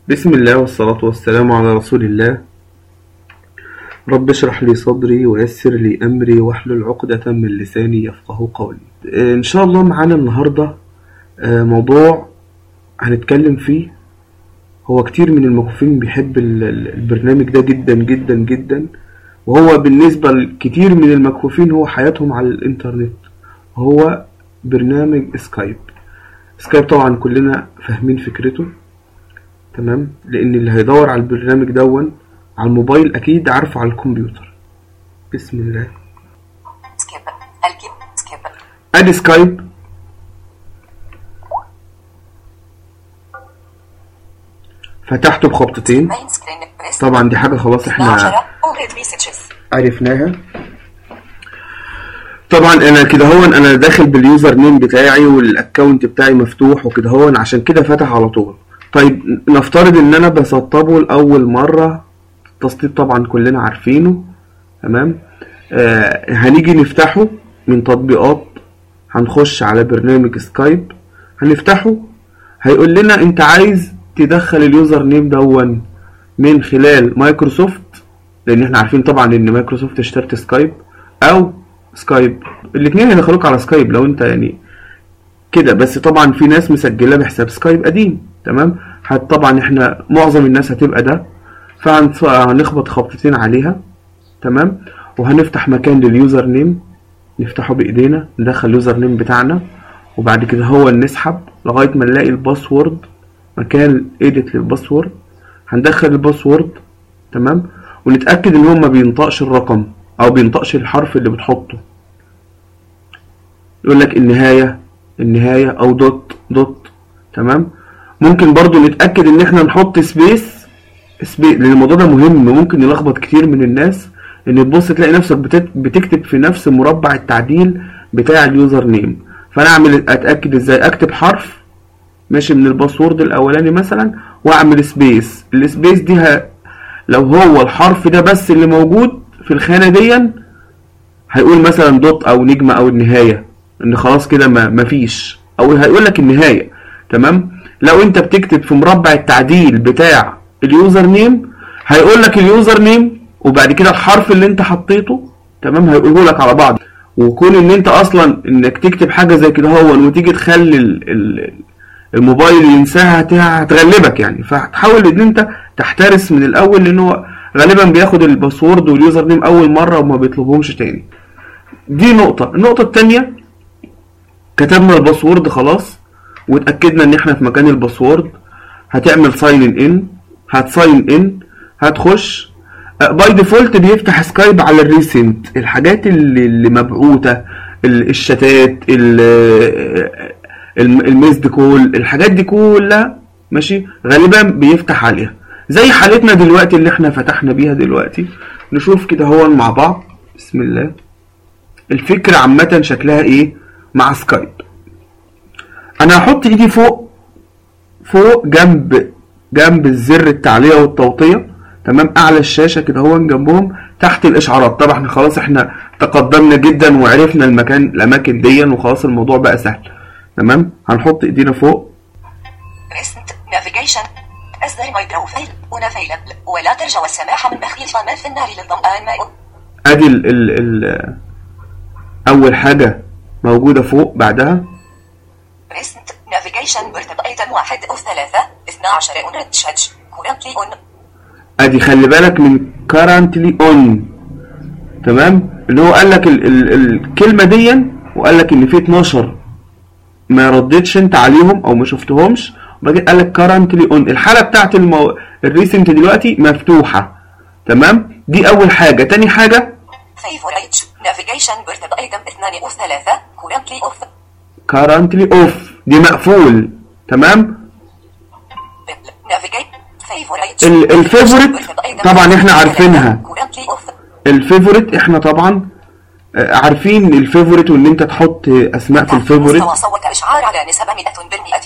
بسم الله والصلاة والسلام على رسول الله رب اشرح لي صدري ويسر لي أمري واحلل عقدة من لساني يفقه قولي إن شاء الله معانا النهاردة آه، موضوع هنتكلم فيه هو كتير من المكفوفين بيحب ال- ال- البرنامج ده جدا جدا جدا وهو بالنسبة لكتير من المكفوفين هو حياتهم على الإنترنت هو برنامج سكايب سكايب طبعا كلنا فاهمين فكرته تمام لان اللي هيدور على البرنامج دون على الموبايل اكيد عارفه على الكمبيوتر بسم الله سكيب الكيب سكيب ادي سكايب فتحته بخبطتين مين سكرين بريس طبعا دي حاجه خلاص احنا 12 اوريد مسجز عرفناها طبعا انا كده هون انا داخل باليوزر نيم بتاعي والاكونت بتاعي مفتوح وكده هون عشان كده فتح على طول طيب نفترض ان انا بسطبه لاول مره التسطيب طبعا كلنا عارفينه تمام آه هنيجي نفتحه من تطبيقات هنخش على برنامج سكايب هنفتحه هيقول لنا انت عايز تدخل اليوزر نيم دون من خلال مايكروسوفت لان احنا عارفين طبعا ان مايكروسوفت اشترت سكايب او سكايب الاثنين هيدخلوك على سكايب لو انت يعني كده بس طبعا في ناس مسجله بحساب سكايب قديم تمام حت طبعا احنا معظم الناس هتبقى ده فهنخبط خبطتين عليها تمام وهنفتح مكان لليوزر نيم نفتحه بايدينا ندخل اليوزر نيم بتاعنا وبعد كده هو نسحب لغايه ما نلاقي الباسورد مكان ايديت للباسورد هندخل الباسورد تمام ونتاكد ان هو ما بينطقش الرقم او بينطقش الحرف اللي بتحطه يقول لك النهايه النهايه او دوت دوت تمام ممكن برضو نتاكد ان احنا نحط سبيس سبيس لان الموضوع ده مهم ممكن يلخبط كتير من الناس ان تبص تلاقي نفسك بتت- بتكتب في نفس مربع التعديل بتاع اليوزر نيم فانا اعمل اتاكد ازاي اكتب حرف ماشي من الباسورد الاولاني مثلا واعمل سبيس السبيس دي ه... لو هو الحرف ده بس اللي موجود في الخانه دي هيقول مثلا دوت او نجمه او النهايه ان خلاص كده ما مفيش او هيقول لك النهايه تمام لو انت بتكتب في مربع التعديل بتاع اليوزر نيم هيقول لك اليوزر نيم وبعد كده الحرف اللي انت حطيته تمام هيقوله لك على بعض وكون ان انت اصلا انك تكتب حاجه زي كده هو وتيجي تخلي ال- ال- الموبايل ينساها هت- هتغلبك يعني فهتحاول ان انت تحترس من الاول لان هو غالبا بياخد الباسورد واليوزر نيم اول مره وما بيطلبهمش تاني دي نقطه النقطه التانيه كتبنا الباسورد خلاص واتاكدنا ان احنا في مكان الباسورد هتعمل ساين ان هتساين ان هتخش باي ديفولت بيفتح سكايب على الريسنت الحاجات اللي, اللي مبعوثه ال- الشتات ال- الم- الميسد كول الحاجات دي كلها ماشي غالبا بيفتح عليها زي حالتنا دلوقتي اللي احنا فتحنا بيها دلوقتي نشوف كده هو مع بعض بسم الله الفكرة عامة شكلها ايه مع سكايب انا هحط ايدي فوق فوق جنب جنب الزر التعليق والتوطية تمام اعلى الشاشة كده هو جنبهم تحت الاشعارات طبعا احنا خلاص احنا تقدمنا جدا وعرفنا المكان الاماكن دي وخلاص الموضوع بقى سهل تمام هنحط ايدينا فوق ريسنت نافيجيشن اصدر ماي بروفايل ونافيلبل ولا ترجو السماح من بخيل فما في النار للظمآن ماء ادي ال ال ال اول حاجة موجودة فوق بعدها ريسنت نافيجيشن ارتب ايتم واحد او ثلاثة اثنا عشر اون تشج كورنتلي اون ادي خلي بالك من currently on تمام اللي هو قال لك ال ال الكلمه دي وقال لك ان في 12 ما ردتش انت عليهم او ما شفتهمش وبعدين قال لك currently on الحاله بتاعت المو... الريسنت دلوقتي مفتوحه تمام دي اول حاجه تاني حاجه فيفوريت نافيجيشن ارتب ايتم اثنان او ثلاثة كورنتلي اوف currently off دي مقفول تمام نافيجيت فيفوريت ال- الفيفوريت طبعا احنا عارفينها. كورنتلي اوف الفيفوريت احنا طبعا آه، عارفين الفيفوريت وان انت تحط اسماء في الفيفوريت مستوى صوت إشعار على نسب 100 بالمئة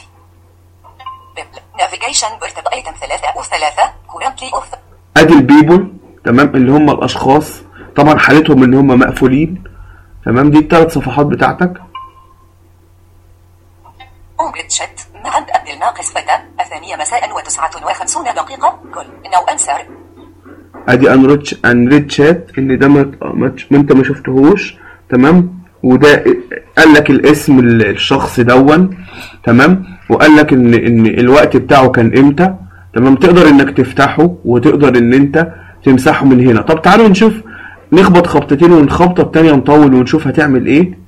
نافيجيشن ارتب ايتم ثلاثة او ثلاثة كورنتلي اوف ادي البيبول تمام اللي هم الاشخاص طبعا حالتهم ان هم مقفولين تمام دي الثلاث صفحات بتاعتك اونجل شت ما عند ابن الناقص فتى الثانية مساء وتسعة وخمسون دقيقة كل نو أنسر ادي انريد انريد شات ان ده ما ما ما انت ما شفتهوش تمام وده قال لك الاسم ال- الشخص دون تمام وقال لك ان ان الوقت بتاعه كان امتى تمام تقدر انك تفتحه وتقدر ان انت تمسحه من هنا طب تعالوا نشوف نخبط خبطتين والخبطه التانيه نطول ونشوف هتعمل ايه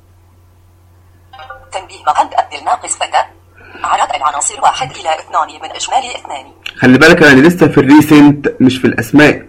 تنبيه مقد أبدل ناقص فتى عرض العناصر واحد إلى اثنان من إجمالي اثنان خلي بالك انا لسه في الريسنت مش في الاسماء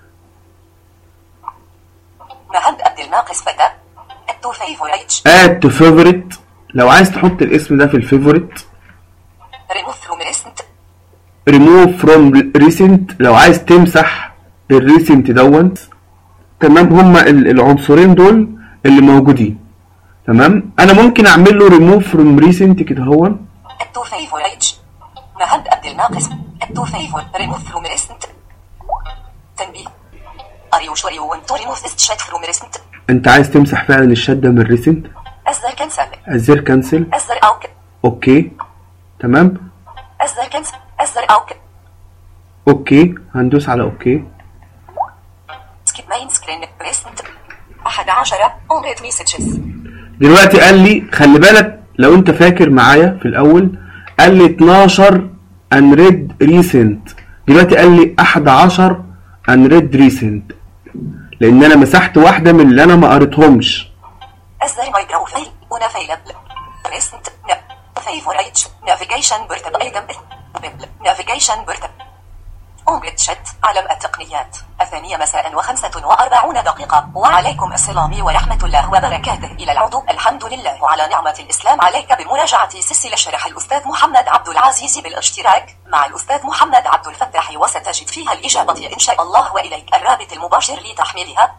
مهد أبدل ناقص فتى التو فيفوريتش اد تو فيفوريت لو عايز تحط الاسم ده في الفيفوريت ريموف فروم ريسنت ريموف فروم ريسنت لو عايز تمسح الريسنت دون تمام هما ال- العنصرين دول اللي موجودين تمام انا ممكن اعمل له ريموف فروم ريسنت كده هو التو فيفوريتش مهد أبدل ناقص التو فيفور ريموف فروم ريسنت تنبيه Are you sure you want to remove this chat from recent? انت عايز تمسح فعلا الشات ده من ريسنت أصدر كنسل ازير كانسل أصدر أوك اوكي تمام أصدر كنسل أصدر أوك اوكي هندوس على اوكي سكيب ماين سكرين ريسنت 11 أونريت مسجز دلوقتي قال لي خلي بالك لو انت فاكر معايا في الاول قال لي 12 unread recent دلوقتي قال لي 11 unread recent لان انا مسحت واحده من اللي انا ما قريتهمش أصدر مايكرو فايل ونا فايلبل ريسنت فيفوريتش نافيجيشن برتب أيضا بيبل نافيجيشن برتب أونريت شات علم التقنيات الثانية مساء وخمسة وأربعون دقيقة وعليكم السلام ورحمة الله وبركاته إلى العضو الحمد لله على نعمة الإسلام عليك بمراجعة سلسلة شرح الأستاذ محمد عبد العزيز بالاشتراك مع الأستاذ محمد عبد الفتاح وستجد فيها الإجابة إن شاء الله وإليك الرابط المباشر لتحميلها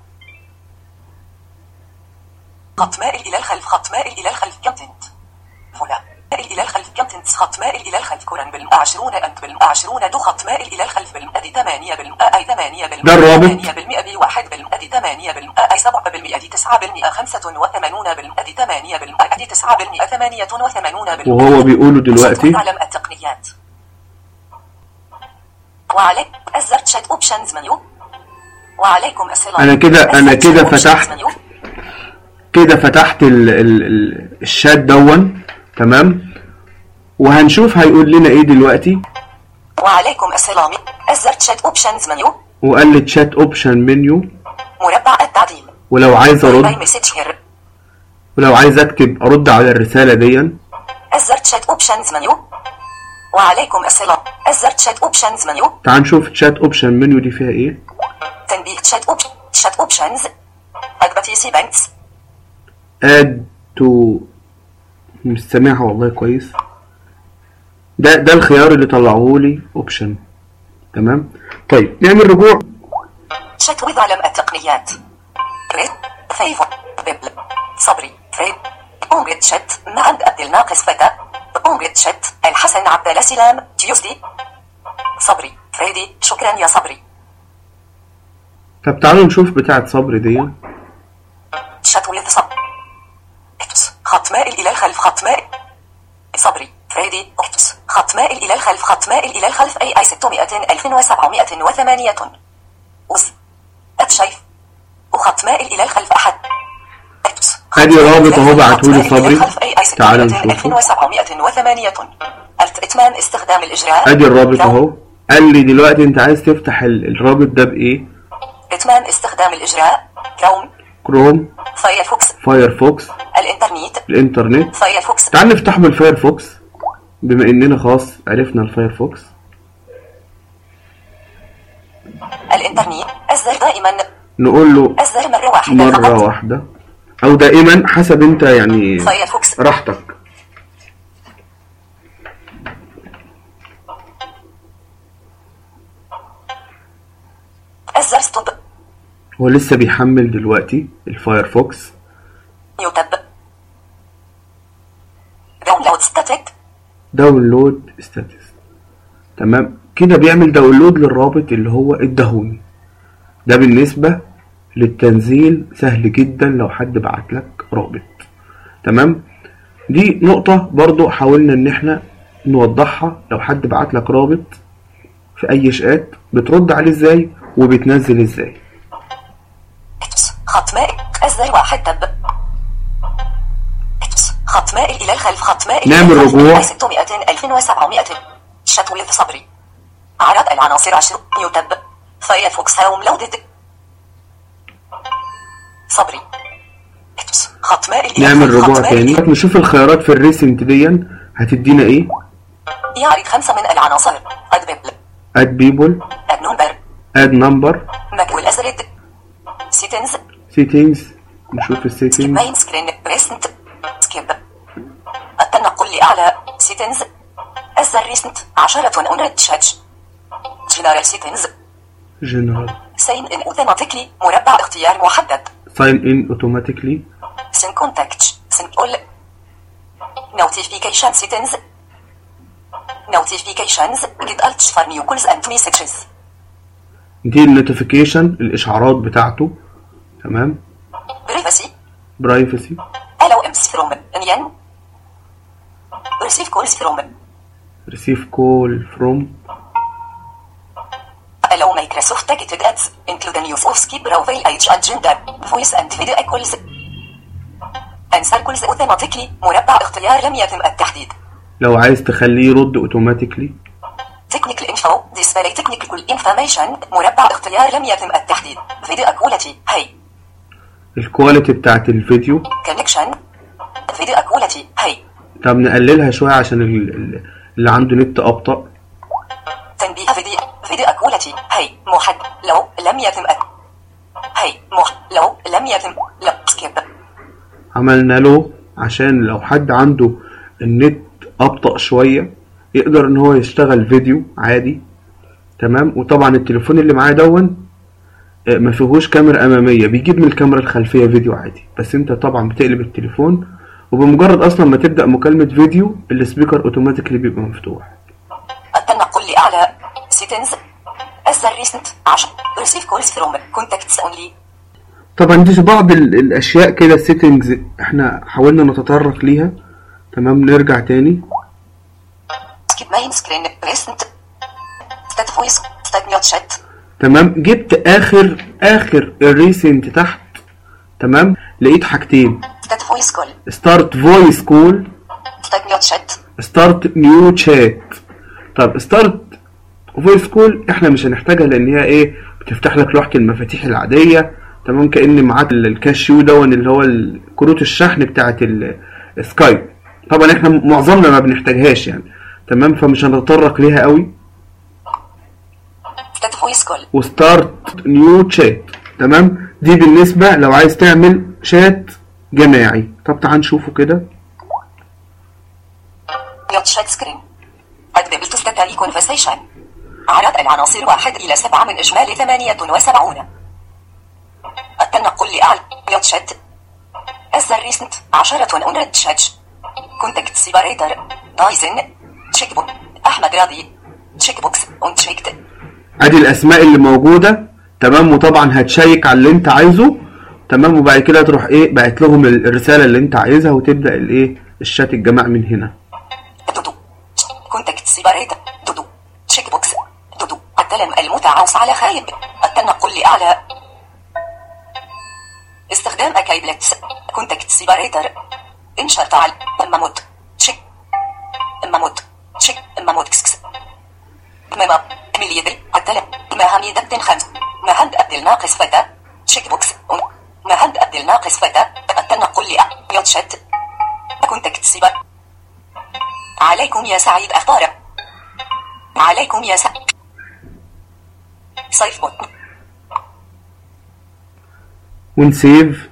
خط مائل إلى الخلف خط مائل إلى الخلف كونتنت فلا مائل إلى الخلف كونتنت خط مائل إلى الخلف كورن بالماء عشرون أنت بالماء عشرون دو خط مائل إلى الخلف بالماء دي ثمانية بالماء أي ثمانية بالماء ده الرابط. ثمانية بالمئة دي واحد بالماء دي ثمانية بالماء أي سبعة بالمئة دي تسعة بالمئة خمسة وثمانون بالمئة دي ثمانية بالمئة دي تسعة بالمئة ثمانية وثمانون بالمئة وهو بيقوله دلوقتي تعلم التقنيات وعليك أزرت شات أوبشنز منيو وعليكم السلام أنا كده- أنا أزرت كده chat options فتحت. منيو. كده فتحت ال ال ال الشات دون تمام وهنشوف هيقول لنا ايه دلوقتي وعليكم السلام أزرت شات أوبشنز منيو وقال لي تشات اوبشن منيو مربع التعديل ولو عايز باي ارد مسج هير ولو عايز اكتب ارد على الرساله دي أزرت شات أوبشنز منيو وعليكم السلام أزرت شات أوبشنز منيو تعال نشوف تشات اوبشن منيو دي فيها ايه تنبيه شات أوبشن شات أوبشنز أكبتي سي بانكس اد تو مش سامعها والله كويس ده ده الخيار اللي طلعوه لي اوبشن تمام طيب نعمل رجوع شات وذ علم التقنيات ريد فيفو بيبل صبري فريد أونجد شات ما عند أبدل ناقص فتى أونجد شات الحسن عبد الله سلام تيوزدي صبري فريدي شكرا يا صبري طب تعالوا نشوف بتاعة صبري دي شات وذ صب اكتس خط مائل إلى الخلف خط مائل صبري فريدي اكتس خط مائل إلى الخلف خط مائل إلى الخلف أي أي 600 2708 وس أتشايف وخط مائل إلى الخلف أحد اكتس ادي رابط اهو بعتهولي خط مائل إلى صبري الخلف أي أي تعالوا 600 نشوفه 2708 إتمام استخدام الإجراء ادي الرابط لو- اهو قال لي دلوقتي انت عايز تفتح ال- الرابط ده بايه إتمام استخدام الإجراء كروم كروم فايرفوكس فايرفوكس الإنترنت الانترنت فايرفوكس تعال نفتحه بالفايرفوكس بما اننا خلاص عرفنا الفايرفوكس الإنترنت أصدر دائما نقول له أصدر مرة واحدة مرة فقط واحدة او دائما حسب انت يعني فايرفوكس راحتك أصدر ستوب هو لسه بيحمل دلوقتي الفايرفوكس يوتب داونلود ستاتيك داونلود ستاتس تمام كده بيعمل داونلود للرابط اللي هو اداهوني ده بالنسبة للتنزيل سهل جدا لو حد بعت لك رابط تمام دي نقطة برضو حاولنا ان احنا نوضحها لو حد بعت لك رابط في اي شات بترد عليه ازاي وبتنزل ازاي اكتبس خط مائل الزر واحد تب اكتبس خط مائل إلى الخلف خط مائل نعمل إلى الخلف. رجوع. 600 2700 شات ويذ صبري عرض العناصر 10 يوتب فايرفوكس هوم لودد صبري اكتبس خط مائل إلى نعمل الخلف. خط رجوع مائل تاني نشوف الخيارات في الريسنت دي هتدينا ايه يعرض خمسة من العناصر اد بيبل اد بيبل اد نمبر اد نمبر ماك والازرد سيتنز سيتنجز نشوف سكيب السيتنجز مين سكرين بريسنت سكيب التنقل لأعلى سيتنز الزر ريسنت عشرة اونرد شاتش جنرال سيتنز جنرال سين ان اوتوماتيكلي مربع اختيار محدد ساين ان اوتوماتيكلي سن كونتاكت سن اول نوتيفيكيشن سيتنز نوتيفيكيشنز جيت الت فار نيو كولز اند مسجز دي النوتيفيكيشن الاشعارات بتاعته تمام بريفسي برايفسي الو امس فروم انيان ريسيف كولز فروم ريسيف كول فروم Allow Microsoft targeted ads, include the news of skip profile age agenda, voice and video calls. Answer calls automatically, مربع اختيار لم يتم التحديد. لو عايز تخليه يرد اوتوماتيكلي Technical info, display technical information, مربع اختيار لم يتم التحديد. Video quality, هي. الكواليتي بتاعت الفيديو Connection. Video quality, هي. طب نقللها شوية عشان ال- ال- اللي عنده نت أبطأ تنبيه فيديو فيديو كواليتي هي محد لو لم يتم الت- هي مح لو لم يتم لا سكيب عملنا له عشان لو حد عنده النت أبطأ شوية يقدر إن هو يشتغل فيديو عادي تمام وطبعا التليفون اللي معاه دون آه، ما فيهوش كاميرا أمامية بيجيب من الكاميرا الخلفية فيديو عادي بس أنت طبعا بتقلب التليفون وبمجرد أصلا ما تبدأ مكالمة فيديو السبيكر أوتوماتيكلي بيبقى مفتوح التنقل لأعلى سيتنز الزر ريسنت 10 ريسيف كولز فروم كونتاكتس اونلي طبعا دي بعض ال- الاشياء كده السيتنجز احنا حاولنا نتطرق ليها تمام نرجع تاني سكيب ماين سكرين ريسنت ستات فويس ستات نيوت شات تمام جبت اخر اخر الريسنت تحت تمام لقيت حاجتين ستات فويس كول ستارت فويس كول ستات نيوت شات ستارت نيو شات طب ستارت فويس كول احنا مش هنحتاجها لان هي ايه بتفتح لك لوحة المفاتيح العادية تمام كأن معاك ال- الكاشيو دون اللي هو ال- كروت الشحن بتاعت السكايب طبعا احنا معظمنا ما بنحتاجهاش يعني تمام فمش هنتطرق ليها قوي ستات فويس كول وستارت نيو شات تمام دي بالنسبة لو عايز تعمل شات جماعي طب تعال نشوفه كده نيوت شات سكرين أدبل تستدعي كونفرسيشن عدد العناصر واحد إلى سبعة من إجمالي ثمانية وسبعون التنقل لأعلى نيوت شات الزر ريسنت عشرة أونرد شاتش كونتاكت سيباريتر دايزن تشيك بوك أحمد راضي تشيك بوكس أونتشيكت ادي الاسماء اللي موجودة تمام وطبعا هتشيك على اللي انت عايزه تمام وبعد كده تروح ايه بعت لهم ال- الرسالة اللي انت عايزها وتبدأ الايه الشات الجماعي من هنا دودو كونتاكت سيباريتر دودو تشيك بوكس دودو التلم المتعوص على خايب التنقل لأعلى استخدام أكايبلتس كونتاكت سيباريتر انشر تعال ماموت تشيك ماموت تشيك ماموت كسكس ماما مليدري التلم مهام دبت خمس مهند أبدل ناقص فتى تشيك بوكس مهند أبدل ناقص فتى التنقل لأعلى ميوت شات كونتاكت سيبار عليكم يا سعيد أخبار عليكم يا سعيد صيف بوت ونسيف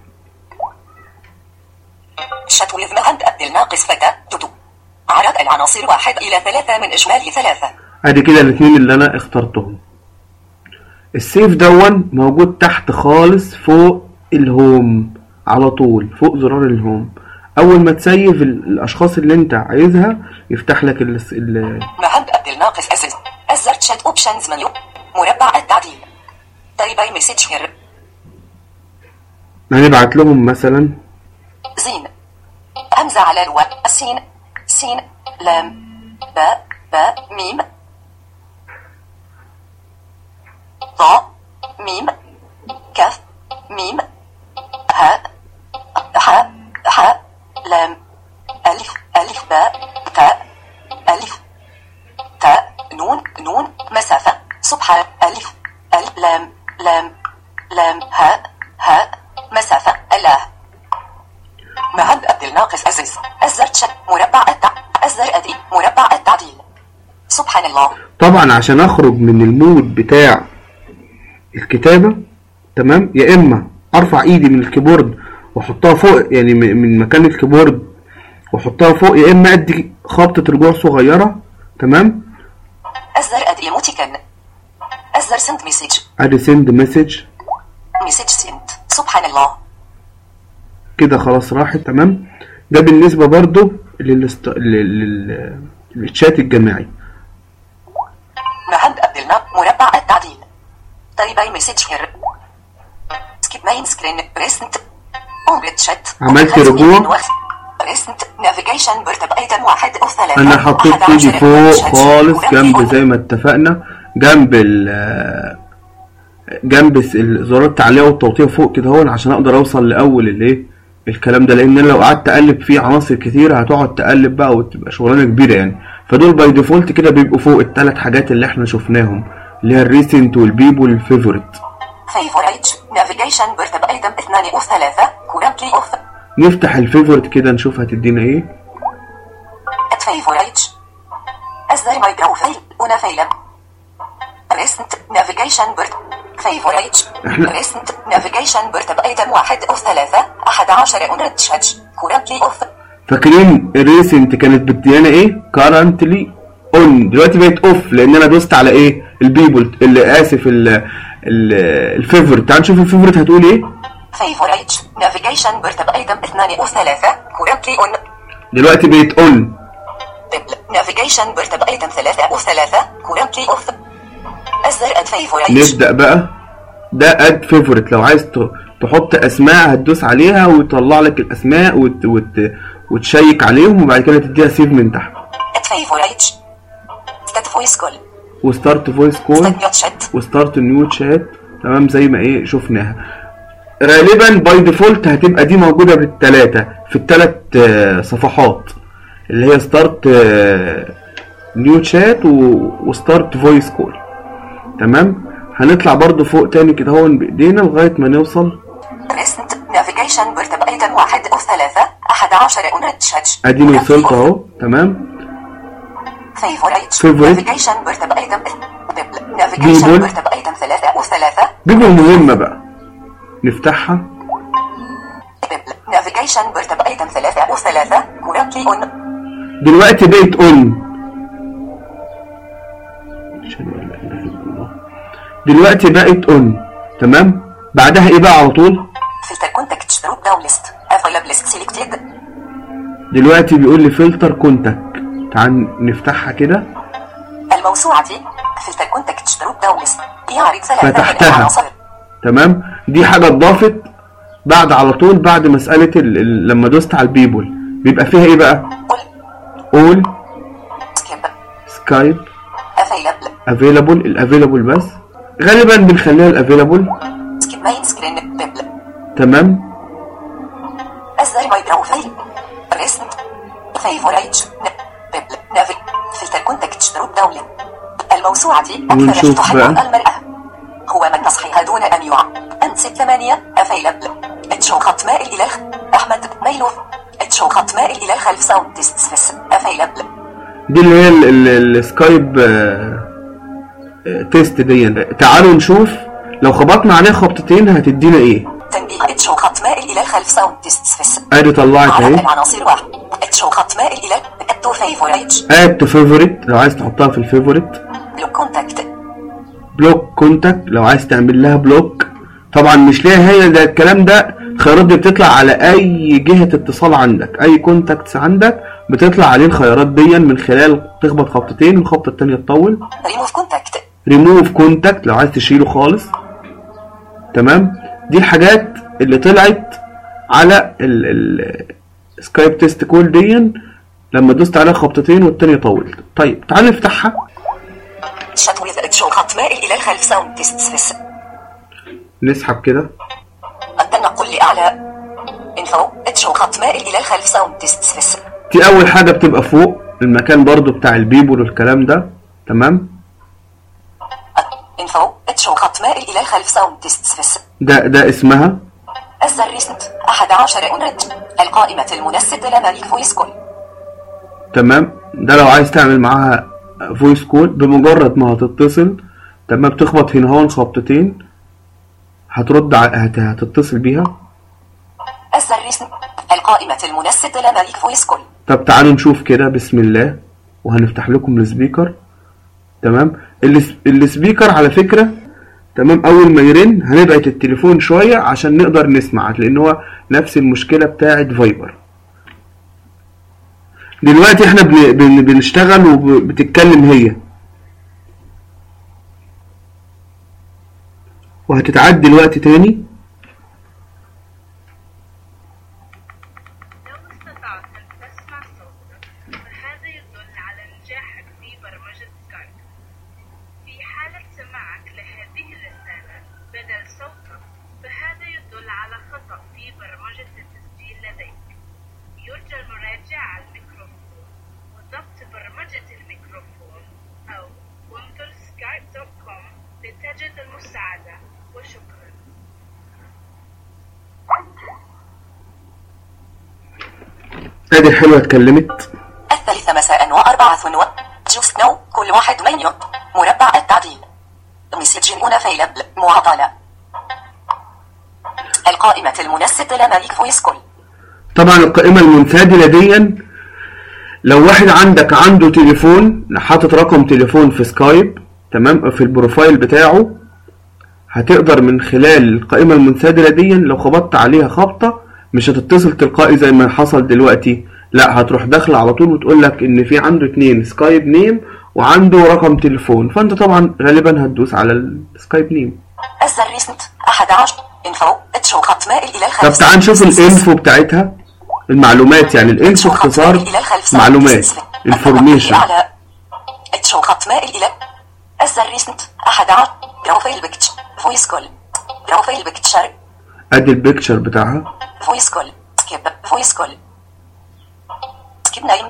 شات ويز مهند أبدل ناقص فتى دودو عدد العناصر واحد إلى ثلاثة من إجمالي ثلاثة ادي كده الاثنين اللي انا اخترتهم السيف دون موجود تحت خالص فوق الهوم على طول فوق زرار الهوم اول ما تسيف ال- الاشخاص اللي انت عايزها يفتح لك ال ال مهند أبدل ناقص أسس الزر شات أوبشنز منيو مربع التعديل تايباي مسج هير هنبعت لهم مثلا زين همزة على الواء السين سين لام باء باء ميم طاء ميم كاف ميم هاء حاء حاء لام ألف ألف باء تاء ألف تاء نون نون مسافة سبحان ألف ألف لام لام لام هاء هاء مسافة الله مهد أبدل ناقص أزز أزر تشك مربع التع أزر أدري مربع التعديل سبحان الله طبعا عشان اخرج من المود بتاع الكتابة تمام يا اما ارفع ايدي من الكيبورد واحطها فوق يعني م- من مكان الكيبورد واحطها فوق يا اما ادي خبطة رجوع صغيرة تمام أزر أدري موتيكن أزر سند مسج ادي سند مسج مسج سند سبحان الله كده خلاص راحت تمام ده بالنسبة برضو للست... لل... لل... للشات الجماعي مهد أبدلنا مربع التعديل طيب مسج هير سكيب ماين سكرين ريسنت أوملت شات عملت رجوع. ريسنت نافيجيشن برتب أيتم واحد أو ثلاثة انا حطيت أحد ايدي عشر فوق شات. خالص ورقم جنب يقول زي ما اتفقنا جنب ال جنب الس- زرار التعليق والتوطية فوق كده هون عشان اقدر اوصل لاول الايه الكلام ده لان انا لو قعدت اقلب فيه عناصر كتير هتقعد تقلب بقى وتبقى شغلانه كبيره يعني فدول باي ديفولت كده بيبقوا فوق الثلاث حاجات اللي احنا شفناهم اللي هي الريسنت والبيب والفيفوريت فيفوريت نافيجيشن برتب أيتم اثنان أو ثلاثة كورنتلي أوف نفتح الفيفوريت كده نشوف هتدينا ايه فيفوريت أصدر ماي بروفايل هنا فيلم ريسنت نافيجيشن برت فيفوريت إحنا- ريسنت نافيجيشن برتب أيتم واحد أو ثلاثة أحد عشر أونرد شاتش كورنتلي أوف فاكرين الريسنت كانت بتدينا ايه كارنتلي اون دلوقتي بقت اوف لان انا دوست على ايه البيبل اللي اسف ال ال الفيفوريت تعال نشوف الفيفوريت هتقول ايه فيفوريت نافيجيشن برتب أيتم اثنان أو ثلاثة كورنتلي أون دلوقتي بقت اون بيبل نافيجيشن برتب أيتم ثلاثة أو ثلاثة كورنتلي أوف أصدر أد فيفوريت نبدا بقى ده اد فيفوريت لو عايز ت- تحط اسماء هتدوس عليها ويطلع لك الاسماء وت... وت... وتشيك عليهم وبعد كده تديها سيف من تحت أد فيفوريت ستات فويس كول وستارت فويس كول ستات ميوت شات وستارت نيو شات تمام زي ما ايه شفناها غالبا باي ديفولت هتبقى دي موجوده بالثلاثه في الثلاث صفحات اللي هي ستارت نيو شات وستارت فويس كول تمام هنطلع برضو فوق تاني كده هون بايدينا لغايه ما نوصل ريسنت نافيجيشن برتب أيتم واحد أو ثلاثة أحد عشر أونرد شاتش اديني وصلت اهو تمام فيفوريت Favorite. نافيجيشن برتب أيتم بيبل نافيجيشن Bible. برتب أيتم ثلاثة أو ثلاثة بيبقى مهمه بقى نفتحها بيبل نافيجيشن برتب أيتم ثلاثة أو ثلاثة كورنتلي أون دلوقتي بقت اون أشهد أن لا إله إلا الله. دلوقتي بقت اون تمام بعدها ايه بقى على طول فلتر كونتاكت دروب داون ليست افيلابل ليست سيلكتد دلوقتي بيقول لي فلتر كونتاكت تعال نفتحها كده الموسوعة فلتر كونتاكت دروب داون ليست يعرض ثلاثة من فتحتها. العناصر تمام دي حاجه اتضافت بعد على طول بعد مساله ال... ال... لما دوست على البيبول بيبقى فيها ايه بقى قل اول سكيب سكايب افيلابل افيلابل الافيلابل بس غالبا بنخليها الافيلابل سكيب ماين سكرين بيبل تمام أصدر ماي بروفايل ريسنت فيفوريت بيبل نافي فلتر كونتاكت دروب داون ليست الموسوعة أكثر ونشوف تحب بقى. المرأة هو من تصحيح دون أن يعى أنسب ثمانية أفيلابل اتشو خط مائل إلى الخ أحمد ميلوف اتشو خط مائل إلى الخلف ساوند تيست أفيلابل دي اللي هي ال- ال- السكايب آه، آه، تيست دي تعالوا نشوف لو خبطنا عليه خبطتين هتدينا ايه تنبيه اتشو خط مائل إلى الخلف ساوند تيست ادي طلعت على اهي العناصر واحد اتشو خط مائل إلى اتو فيفوريت اد تو فيفوريت لو عايز تحطها في الفيفوريت لو كونتاكت بلوك كونتاكت لو عايز تعمل لها بلوك طبعا مش ليها هي ده الكلام ده الخيارات دي بتطلع على اي جهة اتصال عندك اي كونتاكتس عندك بتطلع عليه الخيارات دي من خلال تخبط خبطتين والخبطة التانية تطول ريموف كونتاكت ريموف كونتاكت لو عايز تشيله خالص تمام دي الحاجات اللي طلعت على ال ال سكايب تيست كول دي لما دوست عليها خبطتين والتانية طولت طيب تعال نفتحها شات ويز تشو خط مائل إلى الخلف ساوند تيست سبيس نسحب كده التنقل لأعلى انفو تشو خط مائل إلى الخلف ساوند تيست سبيس دي اول حاجة بتبقى فوق المكان برضو بتاع البيبول والكلام ده تمام انفو تشو خط مائل إلى الخلف ساوند تيست سبيس ده ده اسمها السريسنت أحد عشر أنرج القائمة المنسق لمالك فويس كول تمام ده لو عايز تعمل معاها فويس كول بمجرد ما هتتصل تمام تخبط هنا هون خبطتين هترد ع... هت... هتتصل بيها السريسنت القائمة المنسق لمالك فويس كول طب تعالوا نشوف كده بسم الله وهنفتح لكم السبيكر تمام الس- السبيكر على فكرة تمام اول ما يرن هنبعد التليفون شوية عشان نقدر نسمع لان هو نفس المشكلة بتاعت فايبر دلوقتي احنا بن... بن... بنشتغل وبتتكلم هي وهتتعد دلوقتي تاني لو استطعت أن تسمع صوتك فهذا يدل على نجاحك في برمجة سكايب في حالة سماعك لهذه الرسالة بدل صوتك فهذا يدل على خطأ في برمجة التسجيل لديك يرجى المراجعة على الميكروفون وضبط برمجة الميكروفون أو انظر skype.com لتجد المساعدة وشكرا ادي حلوة اتكلمت الثالثة مساء وأربعة و جوست نو كل واحد مليون مربع التعديل مسج unavailable معطلة القائمة المنسق لمالك فويس كول طبعا القائمة المنسدلة دي لو واحد عندك عنده تليفون حاطط رقم تليفون في سكايب تمام في البروفايل بتاعه هتقدر من خلال القائمة المنسدلة دي لو خبطت عليها خبطة مش هتتصل تلقائي زي ما حصل دلوقتي لا هتروح داخلة على طول وتقول لك ان في عنده اتنين سكايب نيم وعنده رقم تليفون فانت طبعا غالبا هتدوس على السكايب نيم السريسنت أحد عشر انفو تشو خط مائل إلى طب الخلف تعال نشوف الانفو بتاعتها المعلومات يعني الانفو اختصار إلى الخلف معلومات انفورميشن على تشو خط مائل إلى السريسنت أحد عشر بروفايل بيكتشر فويس كول بروفايل بيكتشر ادي البيكتشر بتاعها فويس كول سكيب فويس كول سكيب نايم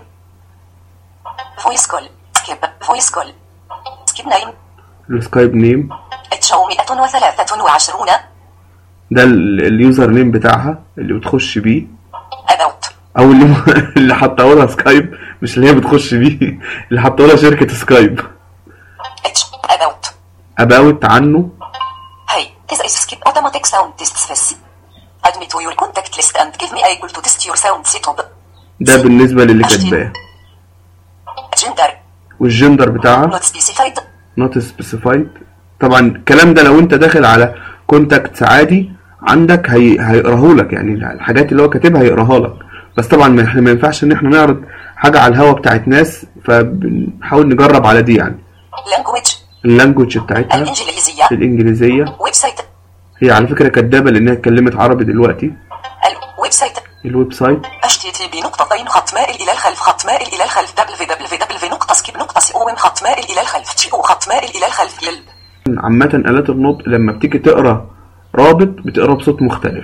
فويس كول سكيب فويس كول سكيب نايم السكايب نيم تشو 123 ده ال- اليوزر نيم بتاعها اللي بتخش بيه أبوت او اللي اللي حاطه لها سكايب مش اللي هي بتخش بيه اللي حاطه لها شركه سكايب اتش أبوت اباوت عنه Hey, this is skip automatic sound test space. Admit to your contact list and give me able to test your sound setup. ده بالنسبه للي كاتباه Gender, والجندر بتاعها not specified. نوت سبيسيفايد طبعا الكلام ده لو انت داخل على كونتاكتس عادي عندك هي... هيقراهولك يعني الحاجات اللي هو كاتبها هيقراها لك بس طبعا ما احنا ما ينفعش ان احنا نعرض حاجه على الهوا بتاعت ناس فبنحاول نجرب على دي يعني Language, اللانجوج بتاعتها الإنجليزية. الانجليزيه ويب سايت, هي على فكره كدابه لانها اتكلمت عربي دلوقتي الويب سايت. الويب سايت HTTP نقطتين خط مائل إلى الخلف خط مائل إلى الخلف www نقطة سكيب نقطة سي أو خط مائل إلى الخلف تي أو خط مائل إلى الخلف يل عامة آلات النطق لما بتيجي تقرا رابط بتقرا بصوت مختلف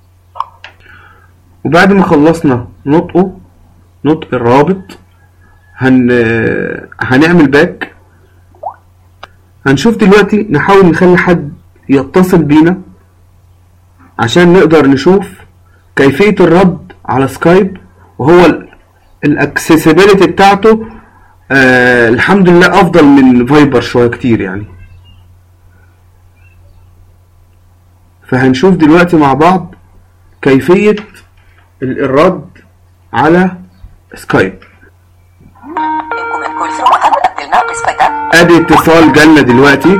وبعد ما خلصنا نطقه نطق الرابط هن هنعمل باك هنشوف دلوقتي نحاول نخلي حد يتصل بينا عشان نقدر نشوف كيفية الرد على سكايب وهو الاكسسبيليتي بتاعته آه الحمد لله افضل من فايبر شوية كتير يعني فهنشوف دلوقتي مع بعض كيفية ال- الرد على سكايب إنكم كل ثم قد أبل ناقص فتاة ادي اتصال جالنا دلوقتي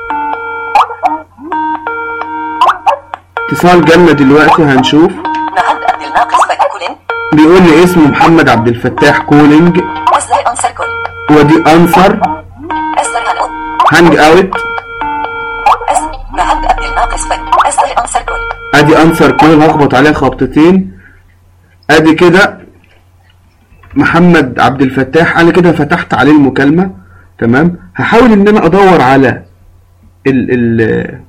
اتصال جالنا دلوقتي هنشوف نهد أبل ناقص فتاة كلين بيقول لي اسمه محمد عبد الفتاح كولينج أزاي أنسر كل ودي انصر أزاي هنقول هانج اوت أز نهد أبل ناقص فتاة أزاي أنسر كل ادي انصر كول هخبط عليها خبطتين ادي كده محمد عبد الفتاح انا كده فتحت عليه المكالمة تمام هحاول ان انا ادور على ال ال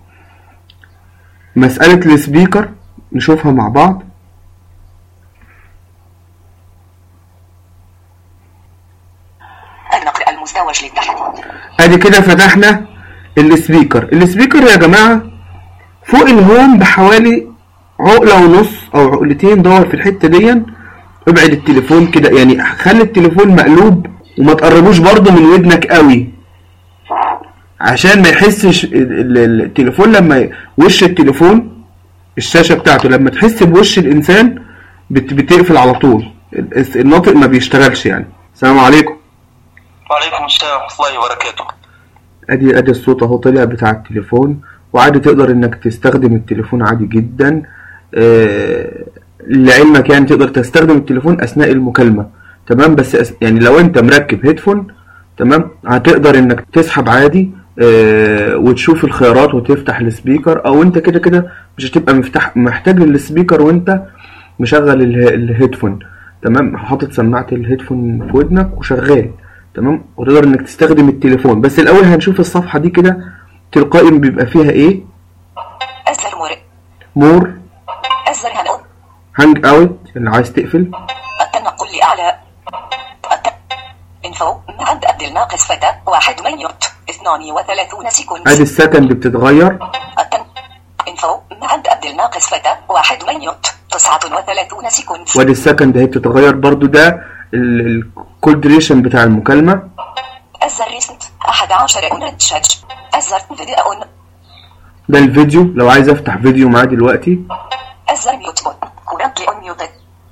مسألة السبيكر نشوفها مع بعض النقر المزدوج للتحديد ادي كده فتحنا السبيكر السبيكر يا جماعة فوق الهوم بحوالي عقلة ونص او عقلتين دور في الحتة دي ابعد التليفون كده يعني خلي التليفون مقلوب وما تقربوش برضه من ودنك قوي عشان ما يحسش ال- ال- التليفون لما ي- وش التليفون الشاشة بتاعته لما تحس بوش الانسان بت- بتقفل على طول ال- الناطق ما بيشتغلش يعني السلام عليكم وعليكم السلام ورحمة الله وبركاته ادي ادي الصوت اهو طلع بتاع التليفون وعادي تقدر انك تستخدم التليفون عادي جدا آه، لعلمك يعني تقدر تستخدم التليفون اثناء المكالمة تمام بس أس- يعني لو انت مركب هيدفون تمام هتقدر انك تسحب عادي آه، وتشوف الخيارات وتفتح السبيكر او انت كده كده مش هتبقى مفتاح محتاج للسبيكر وانت مشغل اله- الهيدفون تمام حاطط سماعة الهيدفون في ودنك وشغال تمام وتقدر انك تستخدم التليفون بس الاول هنشوف الصفحة دي كده تلقائي بيبقى فيها ايه أزر مور مور أزر هنو هانج اوت اللي عايز تقفل التنقل لأعلى الت... انفو عند عبد الناقص فتى واحد من يوت 32 سكند ادي السكند بتتغير التن... انفو عند عبد الناقص فتى واحد من يوت 39 سكند وادي السكند اهي بتتغير برضو ده الكول ديوريشن بتاع المكالمة أزر ريسنت 11 أنتشج أزر فيديو ده الفيديو لو عايز افتح فيديو معاه دلوقتي أزر ميوت كورنتلي أون ميوتد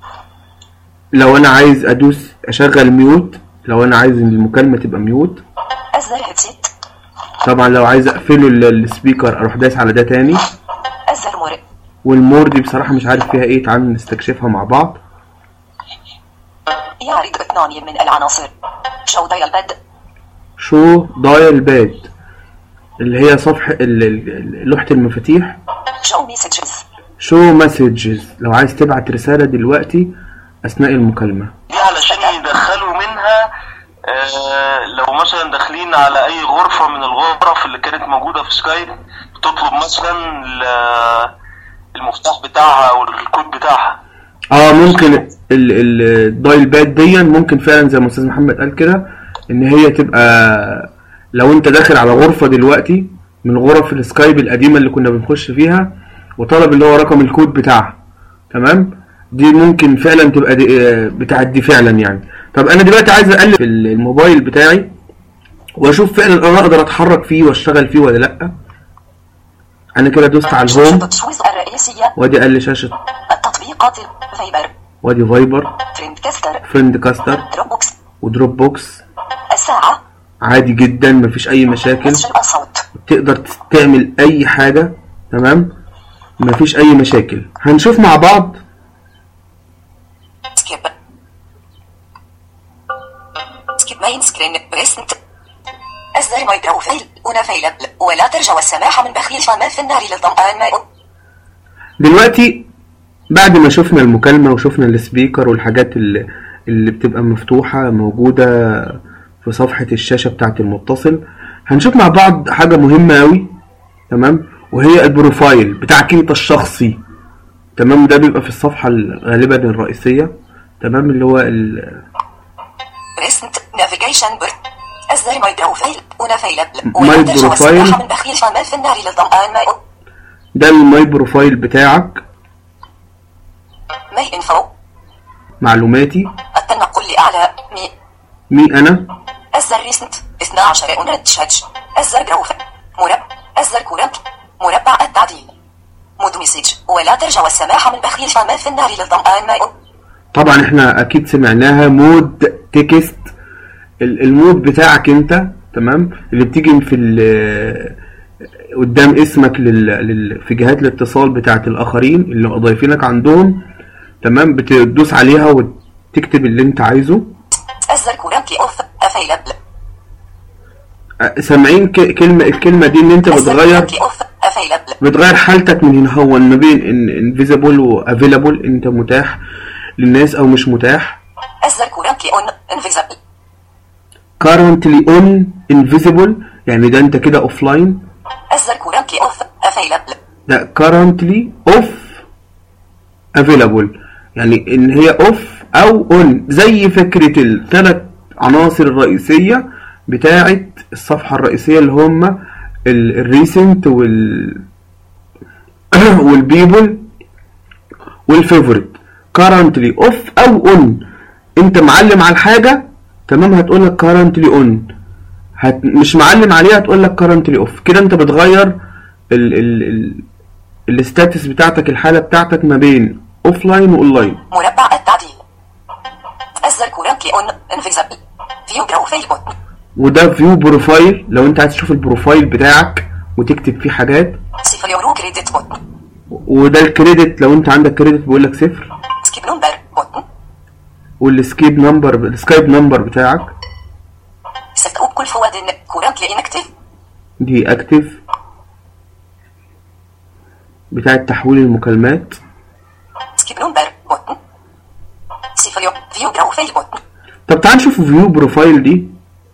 لو انا عايز ادوس اشغل ميوت لو انا عايز ان المكالمة تبقى ميوت أزر هيدسيت طبعا لو عايز اقفله ال- السبيكر اروح دايس على ده تاني أزر مور والمور دي بصراحة مش عارف فيها ايه تعالوا نستكشفها مع بعض يعرض اثنان من العناصر شو دايل بد شو دايل باد اللي هي صفحة ال- ال- لوحة المفاتيح شو مسجز شو مسجز لو عايز تبعت رسالة دلوقتي اثناء المكالمة دي علشان يدخلوا منها آه لو مثلا داخلين على أي غرفة من الغرف اللي كانت موجودة في سكايب بتطلب مثلا ال- المفتاح بتاعها أو الكود بتاعها اه ممكن ال- ال- الدايل باد دي ممكن فعلا زي ما استاذ محمد قال كده ان هي تبقى لو انت داخل على غرفة دلوقتي من غرف السكايب القديمة اللي كنا بنخش فيها وطلب اللي هو رقم الكود بتاعها تمام دي ممكن فعلا تبقى دي آه، بتاعت دي فعلا يعني طب انا دلوقتي عايز اقلب في الموبايل بتاعي واشوف فعلا انا اقدر اتحرك فيه واشتغل فيه ولا لا انا كده دوست على الهوم شاشة تشويز الرئيسية وادي قال لي شاشة التطبيقات فايبر وادي فايبر فريند كاستر فريند كاستر دروب بوكس ودروب بوكس الساعة عادي جدا مفيش اي مشاكل مسج الصوت تقدر تعمل اي حاجة تمام مفيش اي مشاكل هنشوف مع بعض سكيب سكيب ماين سكرين بريسنت أصدر مايكرو فيل ونافيلبل ولا ترجع السماح من بخيل فما في النار للظمآن ماء دلوقتي بعد ما شفنا المكالمة وشفنا السبيكر والحاجات اللي, اللي بتبقى مفتوحة موجودة في صفحة الشاشة بتاعة المتصل هنشوف مع بعض حاجة مهمة أوي تمام وهي البروفايل بتاعك انت الشخصي تمام ده بيبقى في الصفحة ال- غالبا الرئيسية تمام اللي هو ال- بريسنت نافيجيشن برت أصدر مايكرو فيل ونافيلبل ماي ولا ترجع بروفايل. السماح من بخيل فما في النار للظمآن ماء ده الماي بروفايل بتاعك ماي انفو معلوماتي التنقل لأعلى مي مين انا أزر ريسنت 12 أنتشج أزر جروف مربع أزر كورنت مربع التعديل مود مسج ولا ترجع السماح من بخيل فما في النار للظمآن ماء طبعا احنا اكيد سمعناها مود تكست ال- المود بتاعك انت تمام اللي بتيجي في ال- قدام اسمك لل... لل... في جهات الاتصال بتاعت الاخرين اللي ضايفينك عندهم تمام بتدوس عليها وتكتب اللي انت عايزه أزر كورنتلي أوف أفيلبل أه، سامعين ك... كلمة الكلمة دي ان انت بتغير أوف أفيلبل بتغير حالتك من هنا هو ما بين انفيزابل وافيلابل انت متاح للناس او مش متاح الزر currently on invisible currently on invisible يعني ده انت كده offline الزر currently off available ده currently off available يعني ان هي off او on زي فكرة الثلاث عناصر الرئيسية بتاعة الصفحة الرئيسية اللي هم الريسنت وال والبيبل والفيفوريت currently off او on انت معلم على الحاجة تمام هتقول لك currently on هت... مش معلم عليها هتقول لك currently off كده انت بتغير ال ال ال الستاتس بتاعتك الحالة بتاعتك ما بين اوفلاين واونلاين مربع التعديل الزر currently on invisible view profile button وده فيو بروفايل لو انت عايز تشوف البروفايل بتاعك وتكتب فيه حاجات صفر يورو كريدت button وده الكريدت لو انت عندك كريدت بيقول لك صفر skip number button والسكيب نمبر السكايب نمبر بتاعك set up كل فواد currently inactive دي اكتف بتاعة تحويل المكالمات skip number button صفر يورو view profile button طب تعال نشوف فيو بروفايل دي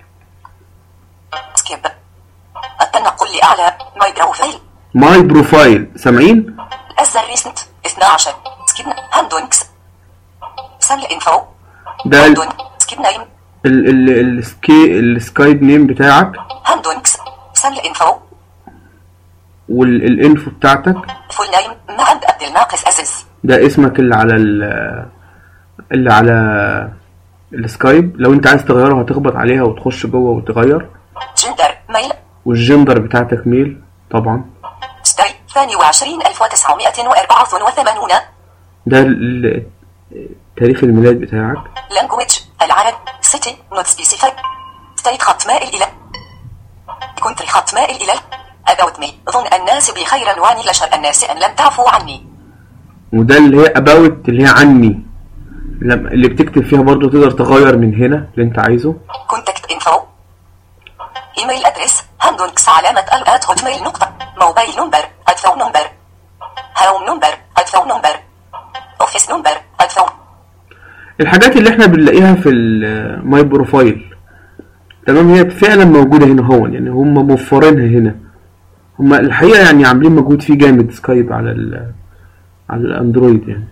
skip التنقل لأعلى my profile ماي بروفايل سامعين الزر recent 12 skip هاندونكس سم info ده ال هاندون skip name ال ال السكي السكايب نيم بتاعك هاندونكس سم info والانفو بتاعتك فول نايم مع عبد الناقص أزز ده اسمك اللي على ال اللي على السكايب لو انت عايز تغيره هتخبط عليها وتخش جوه وتغير جندر ميل والجندر بتاعتك ميل طبعا ستاي 22984 ده ال- تاريخ الميلاد بتاعك لانجويج العرب سيتي نوت سبيسيفاي ستيت خط مائل إلى كنتري خط مائل إلى أباوت مي ظن الناس بخير واني لشر الناس أن لم تعفوا عني وده اللي هي about اللي هي عني لما اللي بتكتب فيها برضو تقدر تغير من هنا اللي انت عايزه كونتاكت انفو ايميل ادريس هاندونكس علامة الات هوت ميل نقطة موبايل نمبر ادفون نمبر هوم نمبر ادفون نمبر اوفيس نمبر ادفون الحاجات اللي احنا بنلاقيها في الماي بروفايل تمام هي فعلا موجودة هنا هون يعني هم موفرينها هنا هم الحقيقة يعني عاملين مجهود فيه جامد سكايب على ال على الاندرويد يعني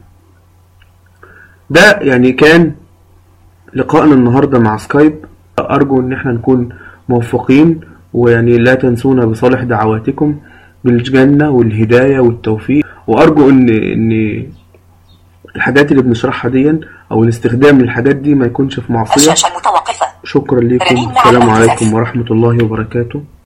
ده يعني كان لقائنا النهاردة مع سكايب أرجو إن احنا نكون موفقين ويعني لا تنسونا بصالح دعواتكم بالجنة والهداية والتوفيق وأرجو إن إن الحاجات اللي بنشرحها دي أو الاستخدام للحاجات دي ما يكونش في معصية الشاشة المتوقفة شكرا لكم رنين مع السلام الاعتزاز. عليكم ورحمة الله وبركاته